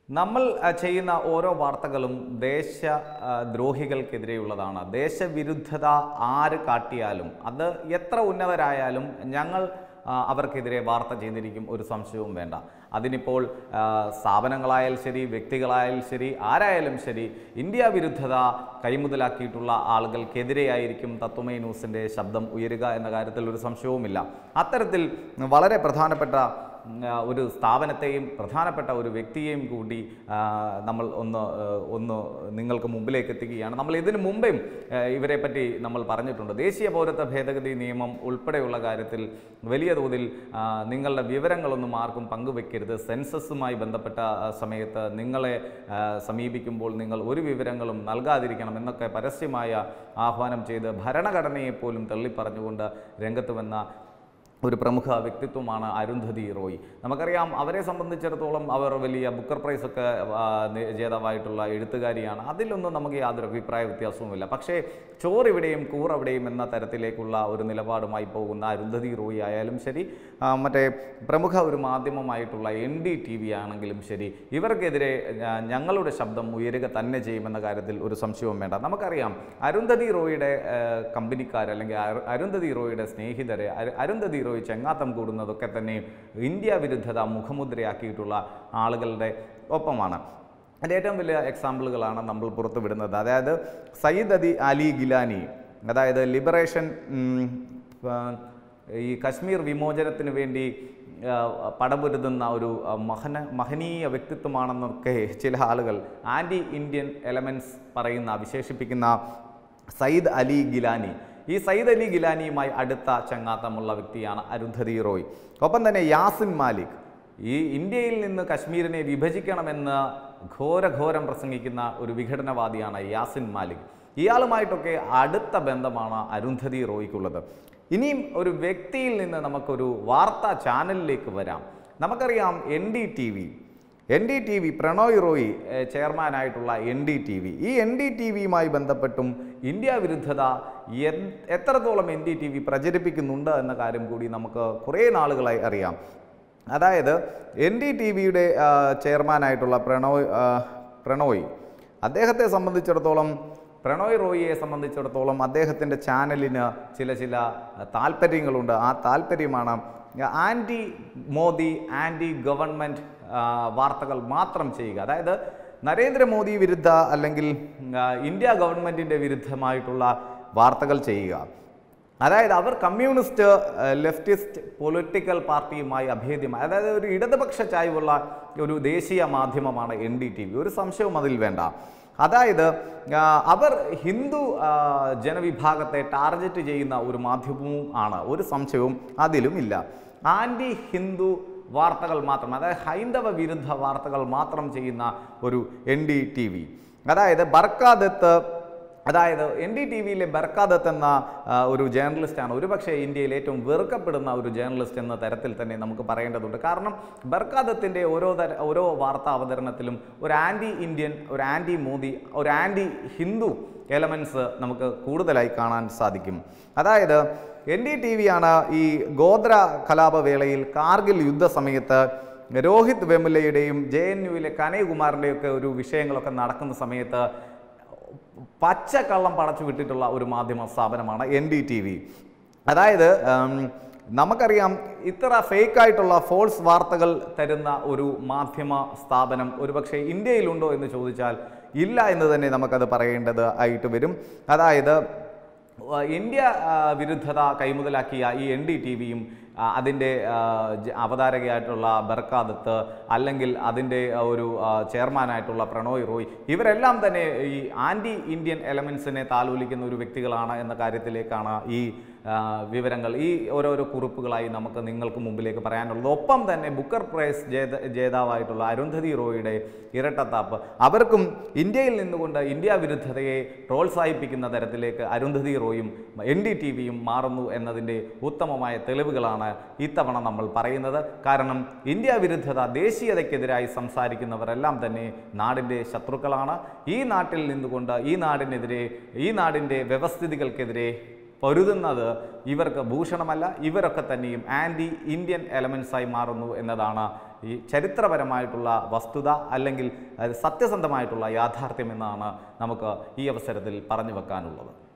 നമ്മൾ അഹ്, ചെയ്യുന്ന ഓരോ വാർത്തകളും ദേശ അഹ്, ദ്രോഹികൾക്കെതിരെയുള്ളതാണ് ദേശവിരുദ്ധത ആര് കാട്ടിയാലും അത് എത്ര ഉന്നതരായാലും ഞങ്ങൾ ആ, അവർക്കെതിരെ വാർത്ത ചെയ്തിരിക്കും ഒരു സംശയവും വേണ്ട അതിനിപ്പോൾ ആ, സ്ഥാപനങ്ങളായാലും ശരി വ്യക്തികളായാലും ശരി ആരായാലും ശരി ഇന്ത്യ വിരുദ്ധത കൈമുതലാക്കിയിട്ടുള്ള ആളുകൾക്കെതിരെയായിരിക്കും തത്വമൈ ന്യൂസിൻ്റെ ശബ്ദം ഉയരുക എന്ന കാര്യത്തിൽ ഒരു സംശയവുമില്ല അത്തരത്തിൽ വളരെ പ്രധാനപ്പെട്ട ഉം, ആ, ഒരു സ്ഥാപനത്തെയും പ്രധാനപ്പെട്ട ഒരു വ്യക്തിയെയും കൂടി ആ, നമ്മൾ ഒന്ന് ആ, ഒന്ന് നിങ്ങൾക്ക് മുമ്പിലേക്ക് എത്തിക്കുകയാണ് നമ്മൾ ഇതിനു മുമ്പേയും ആ, ഇവരെ പറ്റി നമ്മൾ പറഞ്ഞിട്ടുണ്ട് ദേശീയ പൗരത്വ ഭേദഗതി നിയമം ഉൾപ്പെടെയുള്ള കാര്യത്തിൽ വലിയ തോതിൽ ആ, നിങ്ങളുടെ വിവരങ്ങളൊന്നും ആർക്കും പങ്കുവെക്കരുത് സെൻസസുമായി ബന്ധപ്പെട്ട ആ, സമയത്ത് നിങ്ങളെ ആ, സമീപിക്കുമ്പോൾ നിങ്ങൾ ഒരു വിവരങ്ങളും നൽകാതിരിക്കണം എന്നൊക്കെ പരസ്യമായ ആഹ്വാനം ചെയ്ത് ഭരണഘടനയെ പോലും തള്ളിപ്പറഞ്ഞുകൊണ്ട് രംഗത്ത് വന്ന ഒരു പ്രമുഖ വ്യക്തിത്വമാണ് അരുന്ധതി റോയ് നമുക്കറിയാം അവരെ സംബന്ധിച്ചിടത്തോളം അവർ വലിയ ബുക്കർ പ്രൈസ് ഒക്കെ ആ, നെ- ജേതാവായിട്ടുള്ള എഴുത്തുകാരിയാണ് അതിലൊന്നും നമുക്ക് യാതൊരു അഭിപ്രായ വ്യത്യാസവുമില്ല പക്ഷേ ചോറിവിടെയും കൂറവിടെയും എന്ന തരത്തിലേക്കുള്ള ഒരു നിലപാടുമായി പോകുന്ന അരുന്ധതി റോയ് ആയാലും ശരി ആ, മറ്റേ പ്രമുഖ ഒരു മാധ്യമമായിട്ടുള്ള എൻ ഡി ടി വി ആണെങ്കിലും ശരി ഇവർക്കെതിരെ ആ, ഞങ്ങളുടെ ശബ്ദം ഉയരുക തന്നെ ചെയ്യുമെന്ന കാര്യത്തിൽ ഒരു സംശയവും വേണ്ട നമുക്കറിയാം അരുന്ധതി റോയിയുടെ കമ്പനിക്കാർ അല്ലെങ്കിൽ അരു- അരുന്ധതി റോയിയുടെ സ്നേഹിതരെ അരു- അരുന്ധതി റോയ് ചെങ്ങാത്തം കൂടുന്നതൊക്കെ തന്നെ ഇന്ത്യ വിരുദ്ധത മുഖമുദ്രയാക്കിയിട്ടുള്ള ആളുകളുടെ ഒപ്പമാണ് അതിൻ്റെ ഏറ്റവും വലിയ എക്സാമ്പിളുകളാണ് നമ്മൾ പുറത്തു വിടുന്നത് അതായത് സയ്യിദ് അദി അലി ഗിലാനി അതായത് ലിബറേഷൻ ഉം, ആ, ഈ കശ്മീർ വിമോചനത്തിന് വേണ്ടി ആ, പടപൊരുതുന്ന ഒരു ആ, മഹന മഹനീയ വ്യക്തിത്വമാണെന്നൊക്കെ ചില ആളുകൾ ആൻറ്റി ഇന്ത്യൻ എലമെൻറ്റ്സ് പറയുന്ന വിശേഷിപ്പിക്കുന്ന സയ്യിദ് അലി ഗിലാനി ഈ സയ്യിദ് അലി ഗിലാനിയുമായി അടുത്ത ചങ്ങാത്തമുള്ള വ്യക്തിയാണ് അരുന്ധതി റോയ് ഒപ്പം തന്നെ യാസിൻ മാലിക് ഈ ഇന്ത്യയിൽ നിന്ന് കശ്മീരിനെ വിഭജിക്കണമെന്ന് ഘോരഘോരം പ്രസംഗിക്കുന്ന ഒരു വിഘടനവാദിയാണ് യാസിൻ മാലിക് ഇയാളുമായിട്ടൊക്കെ അടുത്ത ബന്ധമാണ് അരുന്ധതി റോയ്ക്കുള്ളത് ഇനിയും ഒരു വ്യക്തിയിൽ നിന്ന് നമുക്കൊരു വാർത്താ ചാനലിലേക്ക് വരാം നമുക്കറിയാം N D T V N D T V Prannoy Roy ഏഹ്, ചെയർമാനായിട്ടുള്ള എൻ ഡി ടി വി ഈ എൻ ഡി ടി വിയുമായി ബന്ധപ്പെട്ടും ഇന്ത്യ വിരുദ്ധത എൻ- എത്രത്തോളം എൻ ഡി ടി വി പ്രചരിപ്പിക്കുന്നുണ്ട് എന്ന കാര്യം കൂടി നമുക്ക് കുറേ നാളുകളായി അറിയാം അതായത് എൻ ഡി ടി വിയുടെ ചെയർമാനായിട്ടുള്ള പ്രണോയ് ആ, പ്രണോയ് അദ്ദേഹത്തെ സംബന്ധിച്ചിടത്തോളം പ്രണോയ് റോയിയെ സംബന്ധിച്ചിടത്തോളം അദ്ദേഹത്തിൻ്റെ ചാനലിന് ചില ചില താല്പര്യങ്ങളുണ്ട് ആ താല്പര്യമാണ് ആൻറ്റി മോദി ആൻറ്റി ഗവൺമെൻറ് വാർത്തകൾ മാത്രം ചെയ്യുക അതായത് നരേന്ദ്രമോദി വിരുദ്ധ അല്ലെങ്കിൽ ആ, ഇന്ത്യ ഗവൺമെൻറ്റിൻ്റെ വിരുദ്ധമായിട്ടുള്ള വാർത്തകൾ ചെയ്യുക അതായത് അവർ കമ്മ്യൂണിസ്റ്റ് ഏഹ്, ലെഫ്റ്റിസ്റ്റ് പൊളിറ്റിക്കൽ പാർട്ടിയുമായി അഭേദ്യമായി അതായത് ഒരു ഇടതുപക്ഷ ചായ്വുള്ള ഒരു ദേശീയ മാധ്യമമാണ് എൻ ഡി ടി വി ഒരു സംശയവും അതിൽ വേണ്ട അതായത് ആ, അവർ ഹിന്ദു ആ, ജനവിഭാഗത്തെ ടാർഗറ്റ് ചെയ്യുന്ന ഒരു മാധ്യമവും ആണ് ഒരു സംശയവും അതിലും ഇല്ല ആൻറ്റി ഹിന്ദു വാർത്തകൾ മാത്രം അതായത് ഹൈന്ദവ വിരുദ്ധ വാർത്തകൾ മാത്രം ചെയ്യുന്ന ഒരു എൻ ഡി ടി വി അതായത് ബർക്കാദത്ത് അതായത് എൻ ഡി ടി വിയിലെ ബർക്കാദത്ത് എന്ന ആ, ഒരു ജേർണലിസ്റ്റാണ് ഒരുപക്ഷെ ഇന്ത്യയിൽ ഏറ്റവും വെറുക്കപ്പെടുന്ന ഒരു ജേർണലിസ്റ്റ് എന്ന തരത്തിൽ തന്നെ നമുക്ക് പറയേണ്ടതുണ്ട് കാരണം ബർക്കാദത്തിൻ്റെ ഓരോ തര ഓരോ വാർത്താ അവതരണത്തിലും ഒരു ആൻറ്റി ഇന്ത്യൻ ഒരു ആൻറ്റി മോദി ഒരു ആൻറ്റി ഹിന്ദു എലമെൻറ്റ്സ് നമുക്ക് കൂടുതലായി കാണാൻ സാധിക്കും അതായത് എൻ ഡി ടി വിയാണ് ഈ ഗോത്ര കലാപവേളയിൽ കാർഗിൽ യുദ്ധസമയത്ത് രോഹിത് വെമുലയുടെയും ജെ എൻ യുവിലെ കനയ്കുമാറിൻ്റെയൊക്കെ ഒരു വിഷയങ്ങളൊക്കെ നടക്കുന്ന സമയത്ത് പച്ചക്കള്ളം പടച്ചു വിട്ടിട്ടുള്ള ഒരു മാധ്യമ സ്ഥാപനമാണ് എൻ ഡി ടി വി അതായത് ഉം, നമുക്കറിയാം ഇത്ര ഫേക്കായിട്ടുള്ള ഫോൾസ് വാർത്തകൾ തരുന്ന ഒരു മാധ്യമ സ്ഥാപനം ഒരുപക്ഷെ ഇന്ത്യയിലുണ്ടോ എന്ന് ചോദിച്ചാൽ ഇല്ല എന്ന് തന്നെ നമുക്കത് പറയേണ്ടത് ആയിട്ട് വരും അതായത് ആ, ഇന്ത്യ ആ, വിരുദ്ധത കൈമുതലാക്കിയ ഈ എൻ ഡി ടി വിയും അതിൻ്റെ ആ, ജ- അവതാരകയായിട്ടുള്ള ബർക്കാദത്ത് അല്ലെങ്കിൽ അതിൻ്റെ ആ, ഒരു ആ, ചെയർമാനായിട്ടുള്ള പ്രണോയ് റോയ് ഇവരെല്ലാം തന്നെ ഈ ആൻറ്റി ഇന്ത്യൻ എലമെൻസിനെ താലോലിക്കുന്ന ഒരു വ്യക്തികളാണ് എന്ന കാര്യത്തിലേക്കാണ് ഈ ആ, വിവരങ്ങൾ ഈ ഓരോരോ കുറിപ്പുകളായി നമുക്ക് നിങ്ങൾക്ക് മുമ്പിലേക്ക് പറയാനുള്ളത് ഒപ്പം തന്നെ ബുക്കർ പ്രൈസ് ജേത ജേതാവായിട്ടുള്ള അരുന്ധതി റോയിയുടെ ഇരട്ടത്താപ്പ് അവർക്കും ഇന്ത്യയിൽ നിന്നുകൊണ്ട് ഇന്ത്യ വിരുദ്ധതയെ പ്രോത്സാഹിപ്പിക്കുന്ന തരത്തിലേക്ക് അരുന്ധതി റോയും എൻ ഡി ടി വിയും മാറുന്നു എന്നതിൻ്റെ ഉത്തമമായ തെളിവുകളാണ് ഇത്തവണ നമ്മൾ പറയുന്നത് കാരണം ഇന്ത്യ വിരുദ്ധത ദേശീയതയ്ക്കെതിരായി സംസാരിക്കുന്നവരെല്ലാം തന്നെ നാടിൻ്റെ ശത്രുക്കളാണ് ഈ നാട്ടിൽ നിന്നുകൊണ്ട് ഈ നാടിനെതിരെ ഈ നാടിൻ്റെ വ്യവസ്ഥിതികൾക്കെതിരെ പൊരുതുന്നത് ഇവർക്ക് ഭൂഷണമല്ല ഇവരൊക്കെ തന്നെയും ആൻറ്റി ഇന്ത്യൻ എലമെൻസായി മാറുന്നു എന്നതാണ് ഈ ചരിത്രപരമായിട്ടുള്ള വസ്തുത അല്ലെങ്കിൽ അത് സത്യസന്ധമായിട്ടുള്ള യാഥാർത്ഥ്യം എന്നാണ് നമുക്ക് ഈ അവസരത്തിൽ പറഞ്ഞു വെക്കാനുള്ളത്